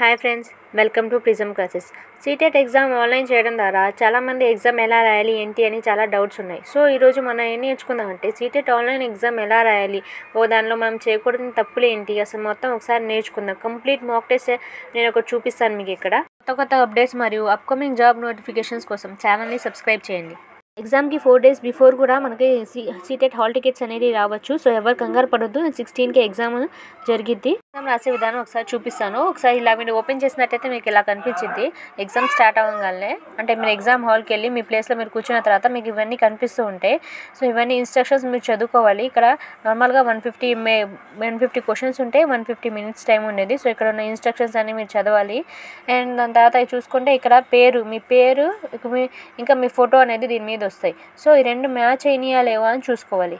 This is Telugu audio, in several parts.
hi friends welcome to Prism classes CTET exam online చేయడం ద్వారా చాలామంది ఎగ్జామ్ ఎలా రాయాలి ఏంటి అని చాలా డౌట్స్ ఉన్నాయి సో ఈరోజు మనం ఏం నేర్చుకుందామంటే సీటెట్ ఆన్లైన్ ఎగ్జామ్ ఎలా రాయాలి ఓ దానిలో మనం చేయకూడని తప్పులు ఏంటి అసలు మొత్తం ఒకసారి నేర్చుకుందాం కంప్లీట్ మాక్ టెస్ట్ నేను ఒకటి చూపిస్తాను మీకు ఇక్కడ కొత్త కొత్త అప్డేట్స్ మరియు అప్కమింగ్ జాబ్ నోటిఫికేషన్స్ కోసం ఛానల్ని సబ్స్క్రైబ్ చేయండి ఎగ్జామ్కి ఫోర్ డేస్ బిఫోర్ కూడా మనకి సీ సీటెట్ హాల్ టికెట్స్ అనేది రావచ్చు సో ఎవరు కంగారు పడొద్దు సిక్స్టీన్కి ఎగ్జామ్ జరిగిద్ది ఎగ్జామ్ రాసే విధానం ఒకసారి చూపిస్తాను ఒకసారి ఇలా మీరు ఓపెన్ చేసినట్టయితే మీకు ఇలా కనిపించింది ఎగ్జామ్ స్టార్ట్ అవ్వగానే అంటే మీరు ఎగ్జామ్ హాల్కి వెళ్ళి మీ ప్లేస్లో మీరు కూర్చున్న తర్వాత మీకు ఇవన్నీ కనిపిస్తూ ఉంటాయి సో ఇవన్నీ ఇన్స్ట్రక్షన్స్ మీరు చదువుకోవాలి ఇక్కడ నార్మల్గా వన్ ఫిఫ్టీ మే వన్ ఫిఫ్టీ క్వశ్చన్స్ ఉంటాయి వన్ ఫిఫ్టీ మినిట్స్ టైం ఉండేది సో ఇక్కడ ఉన్న ఇన్స్ట్రక్షన్స్ అన్ని మీరు చదవాలి అండ్ దాని తర్వాత చూసుకుంటే ఇక్కడ పేరు మీ పేరు ఇక మీ ఇంకా మీ ఫోటో అనేది దీని మీద వస్తాయి సో ఈ రెండు మ్యాచ్ అయినాయా లేవా అని చూసుకోవాలి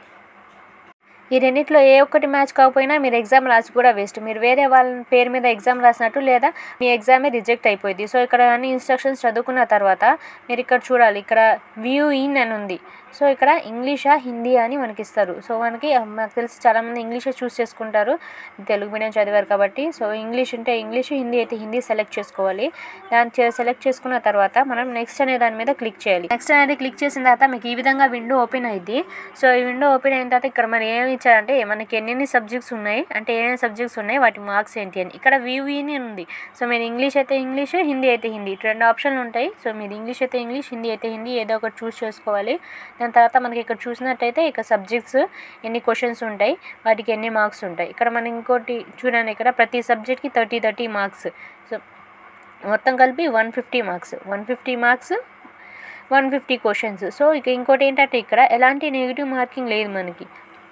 ఈ రెండిట్లో ఏ ఒక్కటి మ్యాచ్ కాకపోయినా మీరు ఎగ్జామ్ రాసి కూడా వేస్ట్ మీరు వేరే వాళ్ళ పేరు మీద ఎగ్జామ్ రాసినట్టు లేదా మీ ఎగ్జామే రిజెక్ట్ అయిపోయింది సో ఇక్కడ అన్ని ఇన్స్ట్రక్షన్స్ చదువుకున్న తర్వాత మీరు ఇక్కడ చూడాలి ఇక్కడ వ్యూ ఇన్ అని ఉంది సో ఇక్కడ ఇంగ్లీషా హిందీ అని మనకి ఇస్తారు సో మనకి నాకు తెలిసి చాలామంది ఇంగ్లీషే చూస్ చేసుకుంటారు తెలుగు మీడియం చదివారు కాబట్టి సో ఇంగ్లీష్ ఉంటే ఇంగ్లీష్ హిందీ అయితే హిందీ సెలెక్ట్ చేసుకోవాలి దాన్ని సెలెక్ట్ చేసుకున్న తర్వాత మనం నెక్స్ట్ అనే దాని మీద క్లిక్ చేయాలి నెక్స్ట్ అనేది క్లిక్ చేసిన తర్వాత మీకు ఈ విధంగా విండో ఓపెన్ అయింది సో ఈ విండో ఓపెన్ అయిన తర్వాత ఇక్కడ మనం ఏమి ఇచ్చారంటే మనకి ఎన్ని సబ్జెక్ట్స్ ఉన్నాయి అంటే ఏమేమి సబ్జెక్ట్స్ ఉన్నాయి వాటి మార్క్స్ ఏంటి అని ఇక్కడ వ్యూ అని ఉంది సో మీరు ఇంగ్లీష్ అయితే ఇంగ్లీష్ హిందీ అయితే హిందీ రెండు ఆప్షన్లు ఉంటాయి సో మీరు ఇంగ్లీష్ అయితే ఇంగ్లీష్ హిందీ అయితే హిందీ ఏదో ఒకటి చూస్ చేసుకోవాలి దాని తర్వాత మనకి ఇక్కడ చూసినట్టయితే ఇక సబ్జెక్ట్స్ ఎన్ని క్వశ్చన్స్ ఉంటాయి వాటికి ఎన్ని మార్క్స్ ఉంటాయి ఇక్కడ మనం ఇంకోటి చూడండి ఇక్కడ ప్రతి సబ్జెక్ట్కి థర్టీ థర్టీ మార్క్స్ సో మొత్తం కలిపి one fifty marks one fifty marks one fifty questions so ఇక ఇంకోటి ఏంటంటే ఇక్కడ ఎలాంటి నెగిటివ్ మార్కింగ్ లేదు మనకి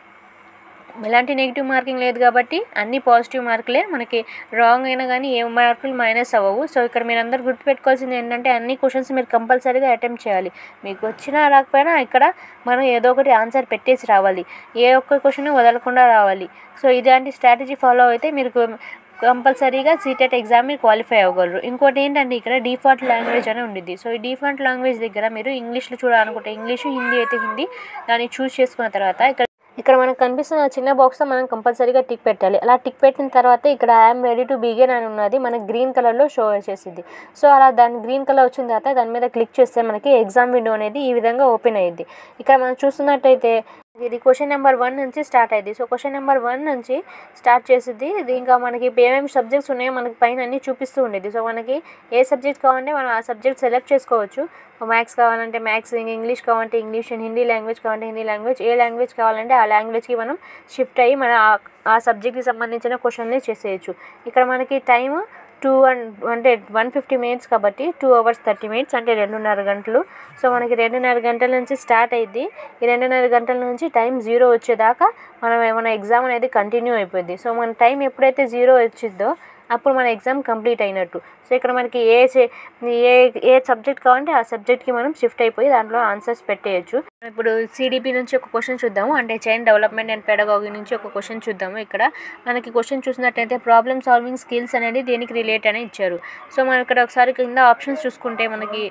ఎలాంటి నెగిటివ్ మార్కింగ్ లేదు కాబట్టి అన్ని పాజిటివ్ మార్కులే మనకి రాంగ్ అయినా కానీ ఏ మార్కులు మైనస్ అవ్వవు సో ఇక్కడ మీరు అందరు గుర్తుపెట్టుకోవాల్సింది ఏంటంటే అన్ని క్వశ్చన్స్ మీరు కంపల్సరీగా అటెంప్ట్ చేయాలి మీకు వచ్చినా రాకపోయినా ఇక్కడ మనం ఏదో ఒకటి ఆన్సర్ పెట్టేసి రావాలి ఏ ఒక్క క్వశ్చన్ వదలకుండా రావాలి సో ఇలాంటి స్ట్రాటజీ ఫాలో అయితే మీరు కంపల్సరీగా సీటెట్ ఎగ్జామ్ మీరు క్వాలిఫై అవ్వగలరు ఇంకోటి ఏంటంటే ఇక్కడ డిఫాల్ట్ లాంగ్వేజ్ అని ఉండిద్ది సో ఈ డిఫాల్ట్ లాంగ్వేజ్ దగ్గర మీరు ఇంగ్లీష్లో చూడాలనుకుంటే ఇంగ్లీష్ హిందీ అయితే హిందీ దాన్ని చూస్ చేసుకున్న తర్వాత ఇక్కడ ఇక్కడ మనకు కనిపిస్తున్న చిన్న బాక్స్లో మనం కంపల్సరీగా టిక్ పెట్టాలి అలా టిక్ పెట్టిన తర్వాత ఇక్కడ ఐఎమ్ రెడీ టు బిగిన్ అని ఉన్నది మనకి గ్రీన్ కలర్లో షో చేసింది సో అలా దాని గ్రీన్ కలర్ వచ్చిన తర్వాత దాని మీద క్లిక్ చేస్తే మనకి ఎగ్జామ్ విండో అనేది ఈ విధంగా ఓపెన్ అయ్యింది ఇక్కడ మనం చూస్తున్నట్టయితే ఇది క్వశ్చన్ నెంబర్ వన్ నుంచి స్టార్ట్ అయ్యింది సో క్వశ్చన్ నెంబర్ వన్ నుంచి స్టార్ట్ చేసింది ఇది ఇంకా మనకి ఏమేమి సబ్జెక్ట్స్ ఉన్నాయో మనకి పైన అన్ని చూపిస్తూ ఉండేది సో మనకి ఏ సబ్జెక్ట్ కావాలంటే మనం ఆ సబ్జెక్ట్ సెలెక్ట్ చేసుకోవచ్చు మ్యాథ్స్ కావాలంటే మ్యాథ్స్ ఇంగ్లీష్ కావాలంటే ఇంగ్లీష్ అండ్ హిందీ లాంగ్వేజ్ కావాలంటే హిందీ లాంగ్వేజ్ ఏ లాంగ్వేజ్ కావాలంటే ఆ లాంగ్వేజ్కి మనం షిఫ్ట్ అయ్యి మన ఆ సబ్జెక్ట్కి సంబంధించిన క్వశ్చన్ని చేసేయచ్చు ఇక్కడ మనకి టైం టూ అండ్ అంటే వన్ ఫిఫ్టీ మినిట్స్ కాబట్టి టూ అవర్స్ థర్టీ మినిట్స్ అంటే రెండున్నర గంటలు సో మనకి రెండున్నర గంటల నుంచి స్టార్ట్ అయ్యింది ఈ రెండున్నర గంటల నుంచి టైం జీరో వచ్చేదాకా మనం ఏమైనా ఎగ్జామ్ అనేది కంటిన్యూ అయిపోయింది సో మన టైం ఎప్పుడైతే జీరో వచ్చిందో అప్పుడు మన ఎగ్జామ్ కంప్లీట్ అయినట్టు సో ఇక్కడ మనకి ఏ ఏ ఏ సబ్జెక్ట్ కావాలంటే ఆ సబ్జెక్ట్కి మనం షిఫ్ట్ అయిపోయి దాంట్లో ఆన్సర్స్ పెట్టేయచ్చు ఇప్పుడు సిడిపి నుంచి ఒక క్వశ్చన్ చూద్దాము అంటే చైన్ డెవలప్మెంట్ అండ్ పెడగాగి నుంచి ఒక క్వశ్చన్ చూద్దాము ఇక్కడ మనకి క్వశ్చన్ చూసినట్టయితే ప్రాబ్లమ్ సాల్వింగ్ స్కిల్స్ అనేది దేనికి రిలేట్ అని ఇచ్చారు సో మనం ఇక్కడ ఒకసారి కింద ఆప్షన్స్ చూసుకుంటే మనకి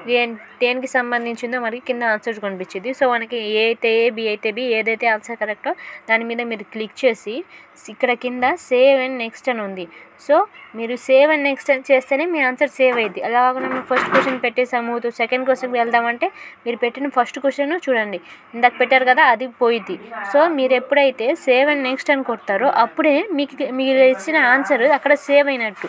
దేనికి సంబంధించిందో మనకి కింద ఆన్సర్ కనిపించింది సో మనకి ఏ అయితే ఏ బి అయితే బి ఏదైతే ఆన్సర్ కరెక్టో దాని మీద మీరు క్లిక్ చేసి ఇక్కడ కింద సేవ్ అండ్ నెక్స్ట్ అని ఉంది సో మీరు సేవ్ అండ్ నెక్స్ట్ చేస్తేనే మీ ఆన్సర్ సేవ్ అయ్యింది అలా కాకుండా మేము ఫస్ట్ క్వశ్చన్ పెట్టేసాము సెకండ్ క్వశ్చన్కి వెళ్దామంటే మీరు పెట్టిన ఫస్ట్ క్వశ్చన్ చూడండి ఇందాక పెట్టారు కదా అది పోయింది సో మీరు ఎప్పుడైతే సేవ్ అండ్ నెక్స్ట్ అని కొడతారో అప్పుడే మీకు మీరు ఇచ్చిన ఆన్సర్ అక్కడ సేవ్ అయినట్టు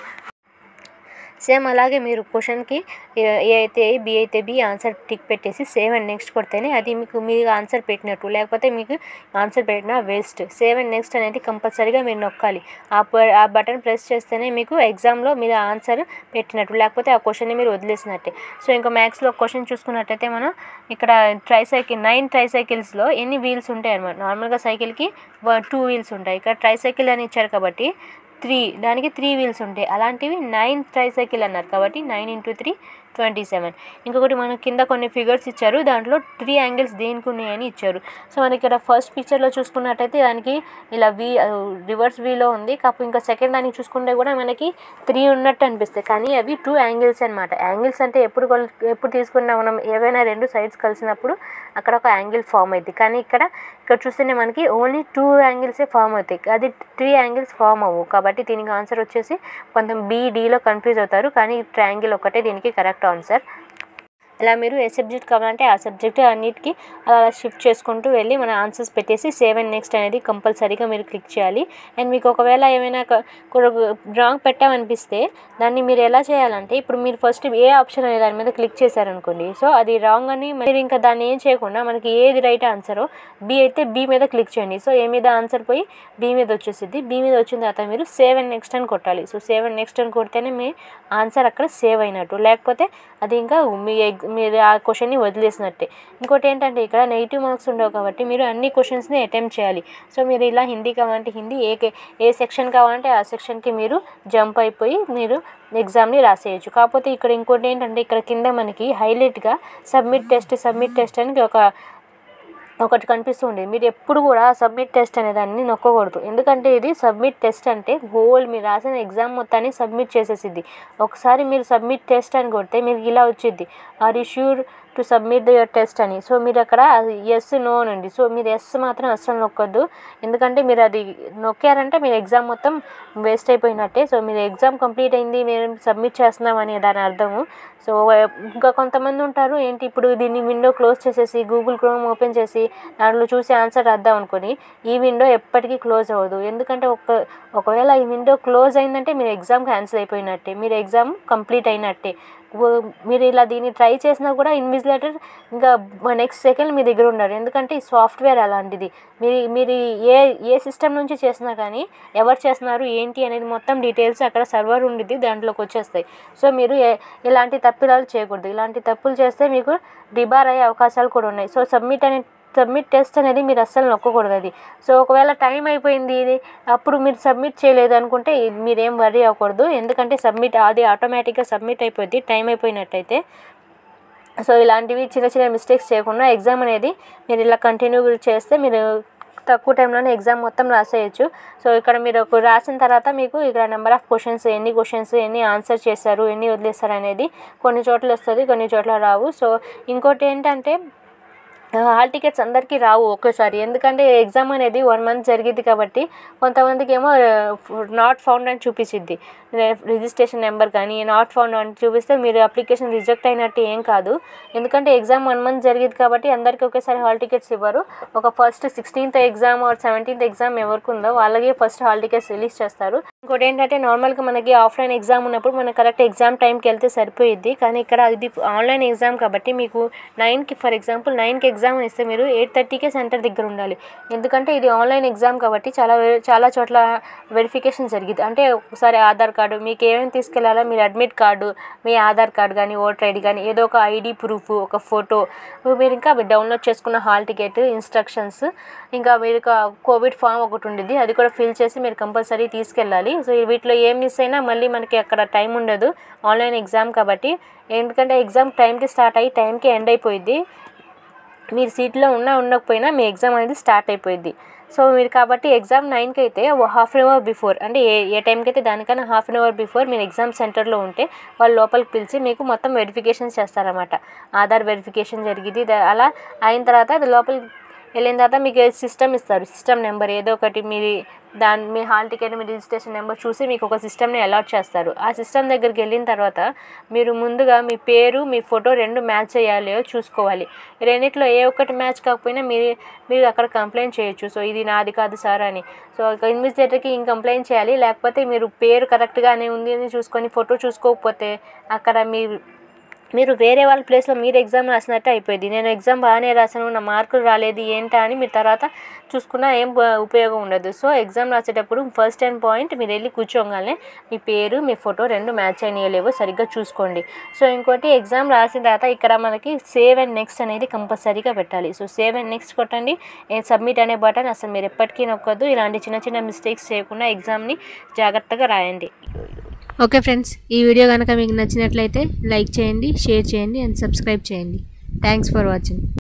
సేమ్ అలాగే మీరు క్వశ్చన్కి ఏ అయితే ఏ బి అయితే బి ఆన్సర్ టిక్ పెట్టేసి సేవ్ అండ్ నెక్స్ట్ కొడితేనే అది మీకు మీరు ఆన్సర్ పెట్టినట్టు లేకపోతే మీకు ఆన్సర్ పెట్టినా వేస్ట్ సేవ్ అండ్ నెక్స్ట్ అనేది కంపల్సరీగా మీరు నొక్కాలి ఆ ఆ బటన్ ప్రెస్ చేస్తేనే మీకు ఎగ్జామ్లో మీరు ఆన్సర్ పెట్టినట్టు లేకపోతే ఆ క్వశ్చన్ని మీరు వదిలేసినట్టే సో ఇంకా మ్యాథ్స్లో క్వశ్చన్ చూసుకున్నట్టయితే మనం ఇక్కడ ట్రై సైకిల్ నైన్ ట్రై సైకిల్స్లో ఎన్ని వీల్స్ ఉంటాయి అనమాట నార్మల్గా సైకిల్కి టూ వీల్స్ ఉంటాయి ఇక్కడ ట్రై సైకిల్ అని ఇచ్చారు కాబట్టి త్రీ దానికి త్రీ వీల్స్ ఉంటాయి అలాంటివి నైన్ ట్రై సైకిల్ అన్నారు కాబట్టి nine into three twenty seven ఇంకొకటి మనకి కింద కొన్ని ఫిగర్స్ ఇచ్చారు దాంట్లో త్రీ యాంగిల్స్ దేనికి ఉన్నాయని ఇచ్చారు సో మనకి ఇక్కడ ఫస్ట్ పిక్చర్లో చూసుకున్నట్టయితే దానికి ఇలా వి రివర్స్ వీలో ఉంది కాకపోతే ఇంకా సెకండ్ దానికి చూసుకుంటే కూడా మనకి త్రీ ఉన్నట్టు అనిపిస్తాయి కానీ అవి టూ యాంగిల్స్ అనమాట యాంగిల్స్ అంటే ఎప్పుడు కొల్- ఎప్పుడు తీసుకున్నా మనం ఏవైనా రెండు సైడ్స్ కలిసినప్పుడు అక్కడ ఒక యాంగిల్ ఫామ్ అవుతుంది కానీ ఇక్కడ ఇక్కడ చూస్తేనే మనకి ఓన్లీ టూ యాంగిల్సే ఫామ్ అవుతాయి అది త్రీ యాంగిల్స్ ఫామ్ అవ్వవు కాబట్టి దీనికి ఆన్సర్ వచ్చేసి కొంచెం బీడీలో కన్ఫ్యూజ్ అవుతారు కానీ ట్రయాంగిల్ ఒకటే దీనికి కరెక్ట్ ఆన్సర్ ఇలా మీరు ఏ సబ్జెక్ట్ కావాలంటే ఆ సబ్జెక్ట్ అన్నిటికీ అలా షిఫ్ట్ చేసుకుంటూ వెళ్ళి మన ఆన్సర్స్ పెట్టేసి సేవ్ అండ్ నెక్స్ట్ అనేది కంపల్సరీగా మీరు క్లిక్ చేయాలి అండ్ మీకు ఒకవేళ ఏమైనా రాంగ్ పెట్టామనిపిస్తే దాన్ని మీరు ఎలా చేయాలంటే ఇప్పుడు మీరు ఫస్ట్ ఏ ఆప్షన్ అనే దాని మీద క్లిక్ చేశారనుకోండి సో అది రాంగ్ అని మీరు ఇంకా దాన్ని ఏం చేయకుండా మనకి ఏది రైట్ ఆన్సరో బి అయితే బి మీద క్లిక్ చేయండి సో ఏ మీద ఆన్సర్ పోయి బి మీద వచ్చేసింది బి మీద వచ్చిన తర్వాత మీరు సేవ్ అండ్ నెక్స్ట్ అని కొట్టాలి సో సేవ్ అండ్ నెక్స్ట్ అని కొడితేనే మీ ఆన్సర్ అక్కడ సేవ్ అయినట్టు లేకపోతే అది ఇంకా మీ ఎగ్ మీరు ఆ క్వశ్చన్ని వదిలేసినట్టే ఇంకోటి ఏంటంటే ఇక్కడ నెగిటివ్ మార్క్స్ ఉండవు కాబట్టి మీరు అన్ని క్వశ్చన్స్ని అటెంప్ట్ చేయాలి సో మీరు ఇలా హిందీ కావాలంటే హిందీ ఏ కే- ఏ సెక్షన్ కావాలంటే ఆ సెక్షన్కి మీరు జంప్ అయిపోయి మీరు ఎగ్జామ్ని రాసేయచ్చు కాకపోతే ఇక్కడ ఇంకోటి ఏంటంటే ఇక్కడ కింద మనకి హైలైట్గా సబ్మిట్ టెస్ట్ సబ్మిట్ టెస్ట్ అని ఒక ఒకటి కనిపిస్తుంది మీరు ఎప్పుడు కూడా సబ్మిట్ టెస్ట్ అనే దాన్ని నొక్కకూడదు ఎందుకంటే ఇది సబ్మిట్ టెస్ట్ అంటే హోల్ మీరు రాసిన ఎగ్జామ్ మొత్తాన్ని సబ్మిట్ చేసేసిద్ది ఒకసారి మీరు సబ్మిట్ టెస్ట్ అని కొడితే మీకు ఇలా వచ్చింది are you sure to submit your test అని సో మీరు అక్కడ ఎస్ నో అనండి సో మీరు ఎస్ మాత్రం అస్సలు నొక్కొద్దు ఎందుకంటే మీరు అది నొక్కారంటే మీరు ఎగ్జామ్ మొత్తం వేస్ట్ అయిపోయినట్టే సో మీరు ఎగ్జామ్ కంప్లీట్ అయింది మేము సబ్మిట్ చేస్తున్నాం అనే దాని అర్థము సో ఇంకా కొంతమంది ఉంటారు ఏంటి ఇప్పుడు దీన్ని విండో క్లోజ్ చేసేసి గూగుల్ క్రోమ్ ఓపెన్ చేసి దాంట్లో చూసి ఆన్సర్ రాద్దాం అనుకొని ఈ విండో ఎప్పటికీ క్లోజ్ అవ్వదు ఎందుకంటే ఒక ఒకవేళ ఈ విండో క్లోజ్ అయిందంటే మీరు ఎగ్జామ్ క్యాన్సిల్ అయిపోయినట్టే మీరు ఎగ్జామ్ కంప్లీట్ అయినట్టే ఓ- మీరు ఇలా దీన్ని ట్రై చేసినా కూడా ఇన్విజిలేటర్ ఇంకా నెక్స్ట్ సెకండ్ మీ దగ్గర ఉండరు ఎందుకంటే ఈ సాఫ్ట్వేర్ అలాంటిది మీరు మీరు ఏ ఏ సిస్టమ్ నుంచి చేసినా కానీ ఎవరు చేస్తున్నారు ఏంటి అనేది మొత్తం డీటెయిల్స్ అక్కడ సర్వర్ ఉండిద్ది దాంట్లోకి వచ్చేస్తాయి సో మీరు ఏ- ఇలాంటి తప్పిదాలు చేయకూడదు ఇలాంటి తప్పులు చేస్తే మీకు డిబార్ అయ్యే అవకాశాలు కూడా ఉన్నాయి సో సబ్మిట్ అనే సబ్మిట్ టెస్ట్ అనేది మీరు అస్సలు నొక్కకూడదు అది సో ఒకవేళ టైం అయిపోయింది ఇది అప్పుడు మీరు సబ్మిట్ చేయలేదు అనుకుంటే ఇది మీరేం వరీ అవ్వకూడదు ఎందుకంటే సబ్మిట్ అది ఆటోమేటిక్గా సబ్మిట్ అయిపోద్ది టైం అయిపోయినట్టయితే సో ఇలాంటివి చిన్న చిన్న మిస్టేక్స్ చేయకుండా ఎగ్జామ్ అనేది మీరు ఇలా కంటిన్యూ చేస్తే మీరు తక్కువ టైంలోనే ఎగ్జామ్ మొత్తం రాసేయచ్చు సో ఇక్కడ మీరు ఒక రాసిన తర్వాత మీకు ఇక్కడ నెంబర్ ఆఫ్ క్వశ్చన్స్ ఎన్ని క్వశ్చన్స్ ఎన్ని ఆన్సర్ చేశారు ఎన్ని వదిలేస్తారు అనేది కొన్ని చోట్ల వస్తుంది కొన్ని చోట్ల రావు సో ఇంకోటి ఏంటంటే హాల్ టికెట్స్ అందరికీ రావు ఒకేసారి ఎందుకంటే ఎగ్జామ్ అనేది వన్ మంత్ జరిగిద్ది కాబట్టి కొంతమందికి ఏమో నాట్ ఫౌండ్ అని చూపించిద్ది రిజిస్ట్రేషన్ నెంబర్ కానీ నాట్ ఫౌండ్ అని చూపిస్తే మీరు అప్లికేషన్ రిజెక్ట్ అయినట్టు ఏం కాదు ఎందుకంటే ఎగ్జామ్ వన్ మంత్ జరిగింది కాబట్టి అందరికీ ఒకేసారి హాల్ టికెట్స్ ఇవ్వరు ఒక first sixteenth exam or seventeenth exam ఎవరికి ఉందో వాళ్ళకి ఫస్ట్ హాల్ టికెట్స్ రిలీజ్ చేస్తారు ఇంకోటి ఏంటంటే నార్మల్గా మనకి ఆఫ్లైన్ ఎగ్జామ్ ఉన్నప్పుడు మనకి కరెక్ట్ ఎగ్జామ్ టైంకి వెళ్తే సరిపోయిద్ది కానీ ఇక్కడ ఇది ఆన్లైన్ ఎగ్జామ్ కాబట్టి మీకు నైన్కి ఫర్ ఎగ్జాంపుల్ నైన్కి ఎగ్జామ్ ఇస్తే మీరు ఎయిట్ థర్టీకే సెంటర్ దగ్గర ఉండాలి ఎందుకంటే ఇది ఆన్లైన్ ఎగ్జామ్ కాబట్టి చాలా వే- చాలా చోట్ల వెరిఫికేషన్ జరిగింది అంటే ఒకసారి ఆధార్ కార్డు మీకు ఏమేమి తీసుకెళ్లాలో మీరు అడ్మిట్ కార్డు మీ ఆధార్ కార్డు కానీ ఓటర్ ఐడి కానీ ఏదో ఒక ఐడి ప్రూఫ్ ఒక ఫోటో మీరు ఇంకా డౌన్లోడ్ చేసుకున్న హాల్ టికెట్ ఇన్స్ట్రక్షన్స్ ఇంకా మీరు కోవిడ్ ఫామ్ ఒకటి ఉండిద్ది అది కూడా ఫిల్ చేసి మీరు కంపల్సరీ తీసుకెళ్ళాలి సో వీటిలో ఏం మిస్ అయినా మళ్ళీ మనకి అక్కడ టైం ఉండదు ఆన్లైన్ ఎగ్జామ్ కాబట్టి ఎందుకంటే ఎగ్జామ్ టైంకి స్టార్ట్ అయ్యి టైంకి ఎండ్ అయిపోయింది మీరు సీట్లో ఉన్నా ఉండకపోయినా మీ ఎగ్జామ్ అనేది స్టార్ట్ అయిపోయింది సో మీరు కాబట్టి ఎగ్జామ్ నైన్కి అయితే హాఫ్ అన్ అవర్ బిఫోర్ అంటే ఏ ఏ టైంకి అయితే దానికన్నా హాఫ్ అన్ అవర్ బిఫోర్ మీరు ఎగ్జామ్ సెంటర్లో ఉంటే వాళ్ళు లోపలికి పిలిచి మీకు మొత్తం వెరిఫికేషన్ చేస్తారన్నమాట ఆధార్ వెరిఫికేషన్ జరిగింది దా- అలా అయిన తర్వాత అది లోపలికి వెళ్ళిన తర్వాత మీకు సిస్టమ్ ఇస్తారు సిస్టమ్ నెంబర్ ఏదో ఒకటి మీది దాని మీ హాల్ టికెట్ మీ రిజిస్ట్రేషన్ నెంబర్ చూసి మీకు ఒక సిస్టమ్ని అలాట్ చేస్తారు ఆ సిస్టమ్ దగ్గరికి వెళ్ళిన తర్వాత మీరు ముందుగా మీ పేరు మీ ఫోటో రెండు మ్యాచ్ చేయాలి చూసుకోవాలి ఈ రెండిట్లో ఏ ఒక్కటి మ్యాచ్ కాకపోయినా మీరు మీరు అక్కడ కంప్లైంట్ చేయొచ్చు సో ఇది నాది కాదు సార్ అని సో ఇన్వెస్టిగేటర్కి ఇంక కంప్లైంట్ చేయాలి లేకపోతే మీరు పేరు కరెక్ట్గానే ఉంది అని చూసుకొని ఫోటో చూసుకోకపోతే అక్కడ మీ మీరు వేరే వాళ్ళ ప్లేస్లో మీరు ఎగ్జామ్ రాసినట్టు అయిపోయింది నేను ఎగ్జామ్ బాగానే రాశాను నా మార్కులు రాలేదు ఏంటా అని మీరు తర్వాత చూసుకున్నా ఏం ప- ఉపయోగం ఉండదు సో ఎగ్జామ్ రాసేటప్పుడు ఫస్ట్ అండ్ పాయింట్ మీరు వెళ్ళి కూర్చోగానే మీ పేరు మీ ఫోటో రెండు మ్యాచ్ అయినాయో లేవో సరిగ్గా చూసుకోండి సో ఇంకోటి ఎగ్జామ్ రాసిన తర్వాత ఇక్కడ మనకి సేవ్ అండ్ నెక్స్ట్ అనేది కంపల్సరీగా పెట్టాలి సో సేవ్ అండ్ నెక్స్ట్ కొట్టండి సబ్మిట్ అనే బటన్ అసలు మీరు ఎప్పటికీ నొక్కొద్దు ఇలాంటి చిన్న చిన్న మిస్టేక్స్ చేయకుండా ఎగ్జామ్ని జాగ్రత్తగా రాయండి ఓకే ఫ్రెండ్స్ ఈ వీడియో కనుక మీకు నచ్చినట్లయితే లైక్ చేయండి షేర్ చేయండి అండ్ సబ్స్క్రైబ్ చేయండి థ్యాంక్స్ ఫర్ వాచింగ్